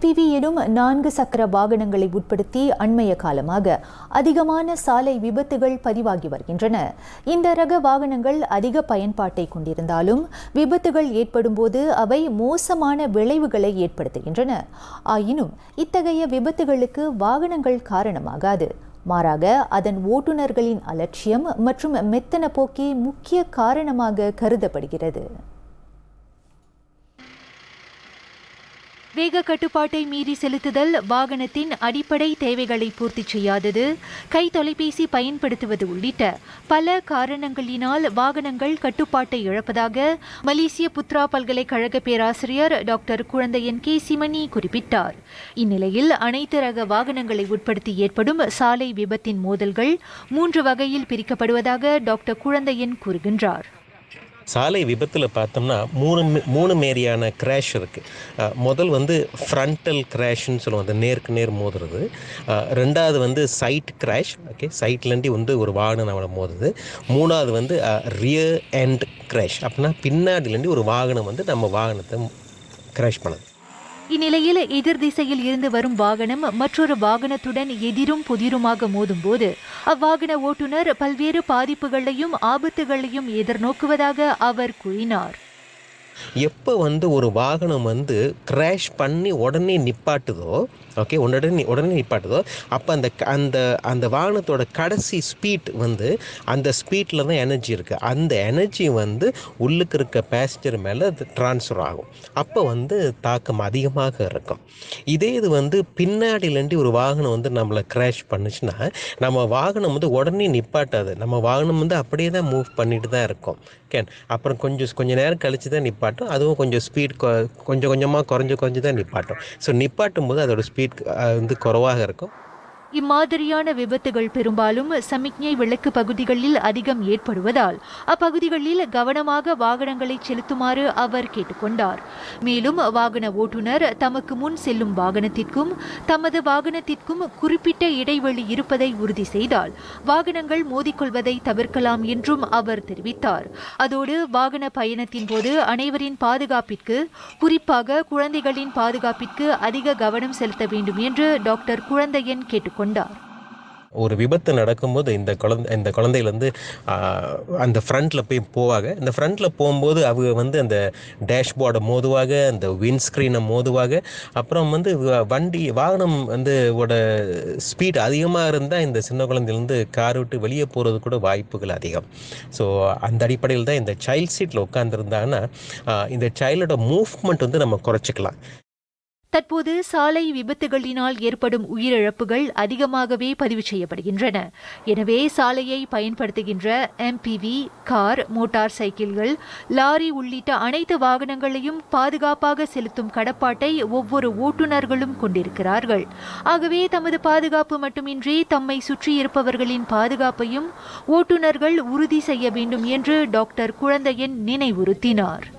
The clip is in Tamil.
எம்பிவி எனும் நான்கு சக்கர வாகனங்களை உட்படுத்தி அண்மைய காலமாக அதிகமான சாலை விபத்துகள் பதிவாகி வருகின்றன இந்த ரக வாகனங்கள் அதிக பயன்பாட்டை கொண்டிருந்தாலும் விபத்துகள் ஏற்படும்போது அவை மோசமான விளைவுகளை ஏற்படுத்துகின்றன ஆயினும் இத்தகைய விபத்துகளுக்கு வாகனங்கள் காரணமாகாது மாறாக அதன் ஓட்டுநர்களின் அலட்சியம் மற்றும் மெத்தன போக்கே முக்கிய காரணமாக கருதப்படுகிறது வேக கட்டுப்பாட்டை மீறி செலுத்துதல் வாகனத்தின் அடிப்படை தேவைகளை பூர்த்தி செய்யாதது கை தொலைபேசி பயன்படுத்துவது உள்ளிட்ட பல காரணங்களினால் வாகனங்கள் கட்டுப்பாட்டை இழப்பதாக மலேசிய புத்ரா பல்கலைக்கழக பேராசிரியர் டாக்டர் குழந்தையன் கே சிமணி குறிப்பிட்டார் இந்நிலையில் அனைத்து ரக வாகனங்களை உட்படுத்தி ஏற்படும் சாலை விபத்தின் மோதல்கள் மூன்று வகையில் பிரிக்கப்படுவதாக டாக்டர் குழந்தையன் கூறுகின்றார் சாலை விபத்தில் பார்த்தோம்னா மூணு மே- மூணு மாரியான கிராஷ் இருக்குது முதல் வந்து ஃப்ரண்டல் கிராஷ்னு சொல்லுவோம் அந்த நேருக்கு நேர் மோதுறது அஹ், ரெண்டாவது வந்து சைட் கிராஷ் ஓகே சைட்லேண்டி வந்து ஒரு வாகனம் நம்மளை மோதுது மூணாவது வந்து ரியர் எண்ட் கிராஷ் அப்படின்னா பின்னாடிலேண்டி ஒரு வாகனம் வந்து நம்ம வாகனத்தை கிராஷ் பண்ணுது இந்நிலையில் எதிர் திசையில் இருந்து வரும் வாகனம் மற்றொரு வாகனத்துடன் எதிரும் புதிருமாக மோதும்போது அவ்வாகன ஓட்டுநர் பல்வேறு பாதிப்புகளையும் ஆபத்துகளையும் எதிர்நோக்குவதாக அவர் கூறினார் எப்போ வந்து ஒரு வாகனம் வந்து கிராஷ் பண்ணி உடனே நிப்பாட்டுதோ ஓகே உடனே உடனே நிப்பாட்டுதோ அப்போ அந்த க- அந்த அந்த வாகனத்தோட கடைசி ஸ்பீட் வந்து அந்த ஸ்பீட்டில் தான் எனர்ஜி இருக்குது அந்த எனர்ஜி வந்து உள்ளுக்கு இருக்க பேசஞ்சர் மேலே அது ட்ரான்ஸ்ஃபர் ஆகும் அப்போ வந்து தாக்கம் அதிகமாக இருக்கும் இதே இது வந்து பின்னாடிலேண்டி ஒரு வாகனம் வந்து நம்மளை கிராஷ் பண்ணுச்சுன்னா நம்ம வாகனம் வந்து உடனே நிப்பாட்டாது நம்ம வாகனம் வந்து அப்படியே தான் மூவ் பண்ணிட்டு தான் இருக்கும் கேன் அப்புறம் கொஞ்சம் கொஞ்ச நேரம் கழிச்சு தான் நிப்பாட்டும் அதுவும் கொஞ்சம் ஸ்பீட் கொஞ்சம் கொஞ்சமாக குறைஞ்சு குறைஞ்சு தான் நிப்பாட்டும் ஸோ நிப்பாட்டும் போது அதோட ஸ்பீட் வந்து குறைவாக இருக்கும் இம்மாதிரியான விபத்துகள் பெரும்பாலும் சமிக்ஞை விளக்கு பகுதிகளில் அதிகம் ஏற்படுவதால் அப்பகுதிகளில் கவனமாக வாகனங்களை செலுத்துமாறு அவர் கேட்டுக்கொண்டார் மேலும் வாகன ஓட்டுநர் தமக்கு முன் செல்லும் வாகனத்திற்கும் தமது வாகனத்திற்கும் குறிப்பிட்ட இடைவெளி இருப்பதை உறுதி செய்தால் வாகனங்கள் மோதிக்கொள்வதை தவிர்க்கலாம் என்றும் அவர் தெரிவித்தார் அதோடு வாகன பயணத்தின் போது அனைவரின் பாதுகாப்பிற்கு குறிப்பாக குழந்தைகளின் பாதுகாப்பிற்கு அதிக கவனம் செலுத்த வேண்டும் என்று டாக்டர் குழந்தையன் கேட்டுக்கொண்டார் ஒரு விபத்து நடக்கும்போது இந்த குழந்தை இந்த குழந்தைகள் வந்து ஆஹ், அந்த ஃப்ரண்ட்டில் போய் போவாங்க இந்த ஃப்ரண்ட்டில் போகும்போது அவங்க வந்து அந்த டேஷ்போர்டை மோதுவாக அந்த விண்ட்ஸ்க்ரீனை மோதுவாக அப்புறம் வந்து வ- வண்டி வாகனம் வந்து ஓட ஸ்பீட் அதிகமாக இருந்தால் இந்த சின்ன குழந்தையிலேருந்து கார் விட்டு வெளியே போகிறது கூட வாய்ப்புகள் அதிகம் ஸோ அந்த அடிப்படையில் தான் இந்த சைல்ட் சீட்டில் உட்காந்துருந்தாங்கன்னா இந்த சைல்டோட மூவ்மெண்ட் வந்து நம்ம குறைச்சிக்கலாம் தற்போது சாலை விபத்துகளினால் ஏற்படும் உயிரிழப்புகள் அதிகமாகவே பதிவு செய்யப்படுகின்றன எனவே சாலையை பயன்படுத்துகின்ற எம்பிவி கார் மோட்டார் சைக்கிள்கள் லாரி உள்ளிட்ட அனைத்து வாகனங்களையும் பாதுகாப்பாக செலுத்தும் கடப்பாட்டை ஒவ்வொரு ஓட்டுநர்களும் கொண்டிருக்கிறார்கள் ஆகவே தமது பாதுகாப்பு மட்டுமின்றி தம்மை சுற்றியிருப்பவர்களின் பாதுகாப்பையும் ஓட்டுநர்கள் உறுதி செய்ய வேண்டும் என்று டாக்டர் குழந்தையன் நினைவுறுத்தினார்